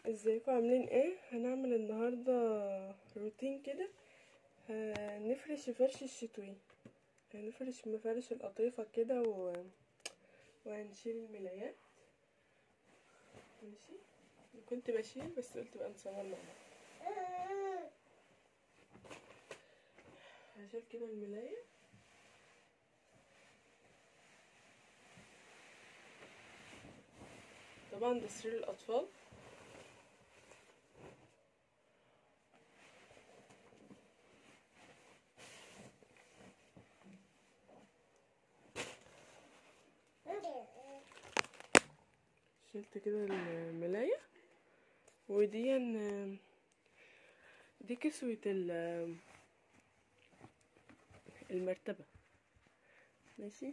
ازيكم عاملين ايه هنعمل النهارده روتين كده هنفرش فرش الشتوي هنفرش مفارش القطيفه كده و... وهنشيل الملايات ماشي كنت بشيل بس قلت بقى نصور مع بعض هشيل كده الملايه طبعا ده سرير الاطفال شلت كده الملاية ودي دي كسوة المرتبة ماشي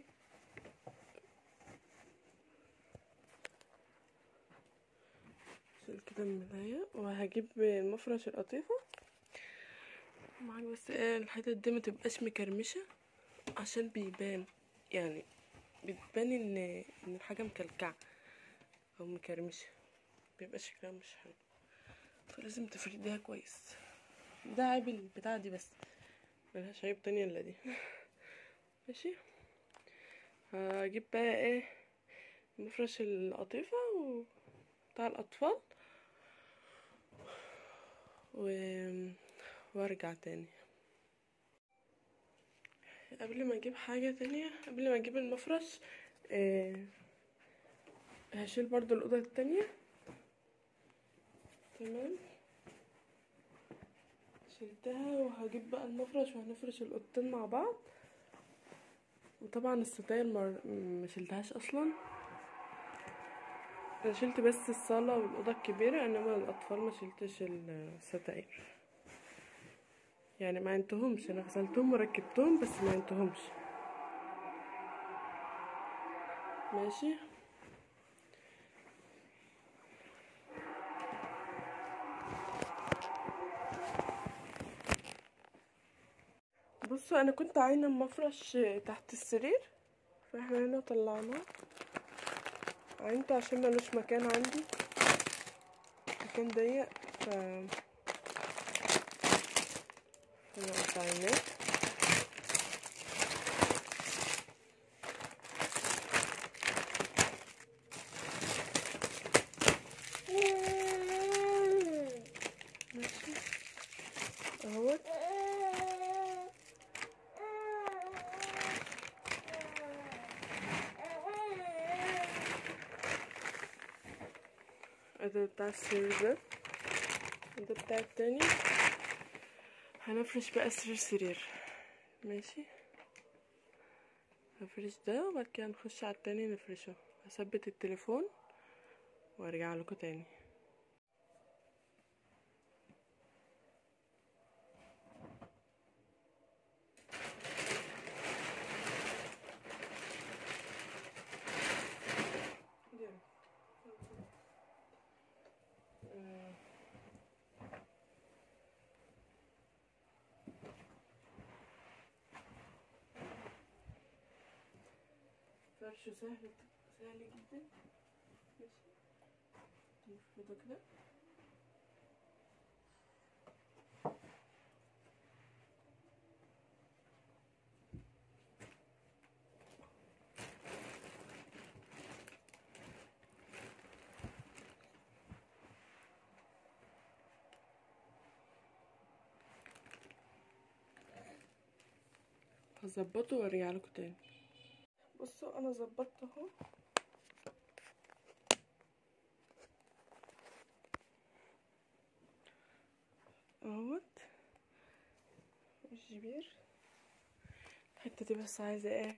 شيل كده الملاية وهجيب مفرش القطيفة معاك بس ايه الحتت دي متبقاش مكرمشة عشان بيبان يعني بتبان ان ان الحاجة مكلكعة او مكرمشة بيبقى شكلها مش حلو فلازم تفرديها كويس ده عيب البتاعة دي بس ملهاش عيب تانية الا دي ماشي هجيب بقى ايه مفرش القطيفة و... بتاع الاطفال و... وارجع تاني قبل ما اجيب حاجة تانية قبل ما اجيب المفرش إيه هشيل برضو الأوضة التانية تمام شلتها وهجيب بقى المفرش وهنفرش الأوضتين مع بعض وطبعا الستاير مر... مشلتهاش أصلا أنا شلت بس الصالة والأوضة الكبيرة إنما الأطفال ما شلتش الستاير يعني ما عينتهمش أنا غسلتهم وركبتهم بس ما عينتهمش ماشي بصوا انا كنت عاينه المفرش تحت السرير فاحنا هنا طلعناه عينته عشان ملوش مكان عندي مكان ضيق ف فانا عيناه ماشي اهوت ده بتاع السرير ده وده بتاع التاني هنفرش بقى سرير سرير ماشي هفرش ده وبعد كده نخش على التاني نفرشه هثبت التليفون وارجع لكم تاني فرشه سهل سهل جدا ماشي نفرده كده هظبطه وارجع لكم تاني بصوا انا ظبطت اهو اهوت الجبير الحته دي بس عايزه ايه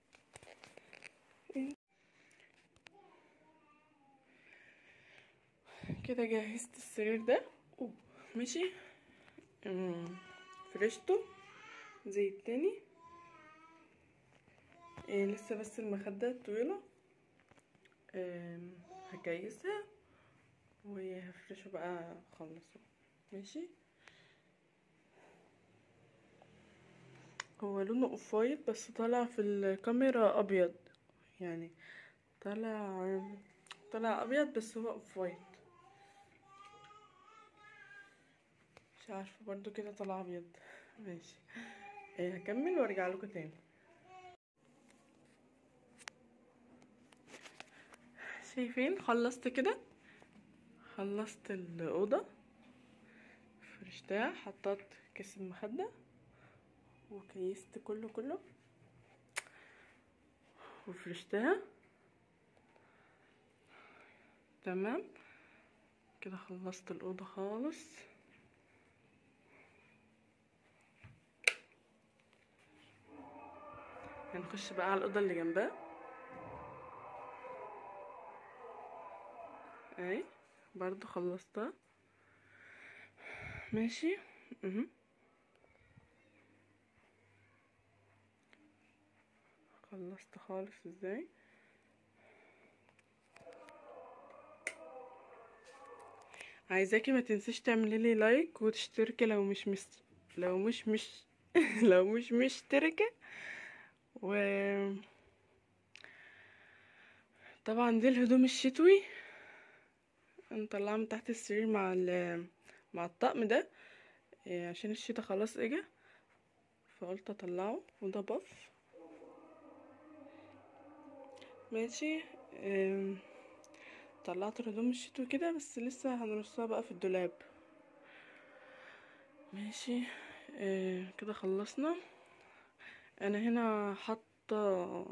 كده جهزت السرير ده ماشي فرشته زي التاني إيه لسه بس المخدة الطويلة إيه هكيسها وهفرشه بقى اخلصه ماشي هو لونه اوف وايت بس طالع في الكاميرا ابيض يعني طالع طالع ابيض بس هو اوف وايت مش عارفه برضو كده طلع ابيض ماشي إيه هكمل وارجع لكم تاني شايفين خلصت كده خلصت الاوضه فرشتها حطيت كيس المخده وكيست كله كله وفرشتها تمام كده خلصت الأوضة خالص هنخش بقى على الأوضة اللي جنبها اهي برضو خلصتها ماشي اها خلصت خالص ازاي عايزاكي ما تنسيش تعملي لي لايك وتشتركي لو مش مش لو مش مش لو مش مشتركه و طبعا دي الهدوم الشتوي نطلعها من تحت السرير مع ال مع الطقم ده إيه، عشان الشتا خلاص اجا فقلت اطلعه وده بف ماشي أم، طلعت الهدوم الشتوي كده بس لسه هنرصها بقى في الدولاب ماشي أه، كده خلصنا انا هنا حاطه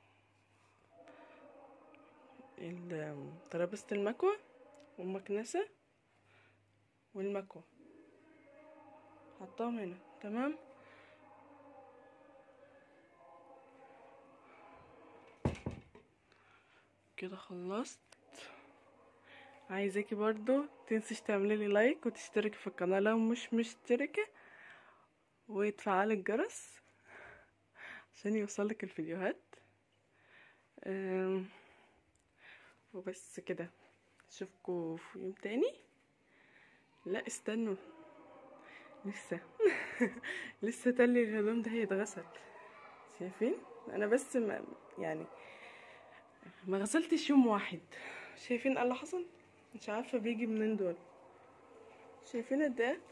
ال- ترابيزه المكوى والمكنسه والمكوى حطاهم هنا تمام كده خلصت عايزاكي برضو تنسيش تعملي لي لايك وتشتركي في القناه لو مش مشتركه وتفعلي الجرس عشان يوصلك الفيديوهات أم، وبس كده اشوفكوا في يوم تاني لا استنوا لسه لسه تلي الهدوم ده هيتغسل شايفين انا بس ما يعني ما غسلتش يوم واحد شايفين ايه اللي حصل مش عارفه بيجي منين دول شايفين قد ايه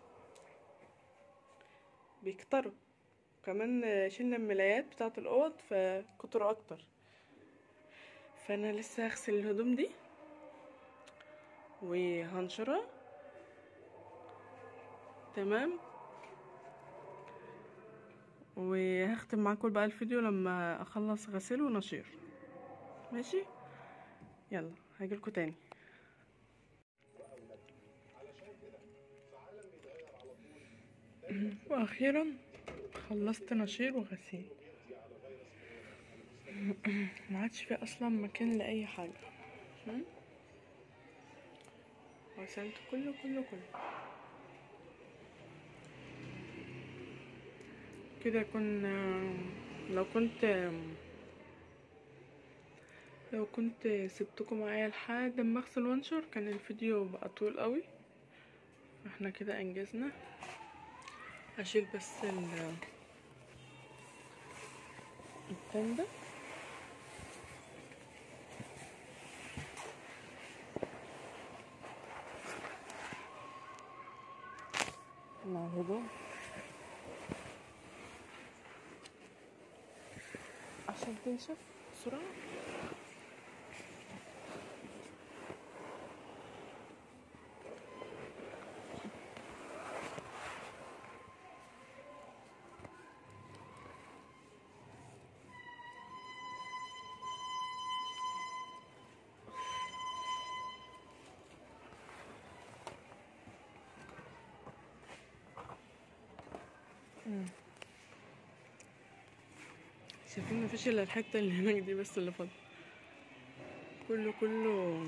بيكتروا كمان شلنا الملايات بتاعه الاوض فكتروا اكتر فانا لسه هغسل الهدوم دي وهنشرها تمام وهختم معاكم بقى الفيديو لما اخلص غسيل ونشير ماشي يلا هجيلكوا تاني واخيرا خلصت نشير وغسيل ما عادش في اصلا مكان لاي حاجه م? غسلت كله كله كله كده كنا لو كنت لو كنت سبتكم معايا لحد ما اغسل وانشر كان الفيديو بقى طويل قوي احنا كده انجزنا هشيل بس ال التان ده مع الهدوم عشان تنشف بسرعة مم. شايفين مفيش الا الحته اللي هناك دي بس اللي فاضله كله كله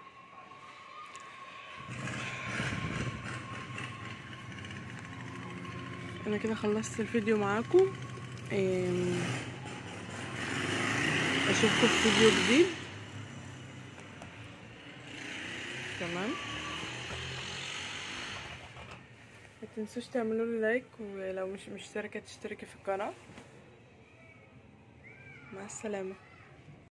انا كده خلصت الفيديو معاكم أم، اشوفكم في فيديو جديد تمام ما تنسوش تعملوا لي لايك ولو مش مشتركه تشتركي في القناه مع السلامه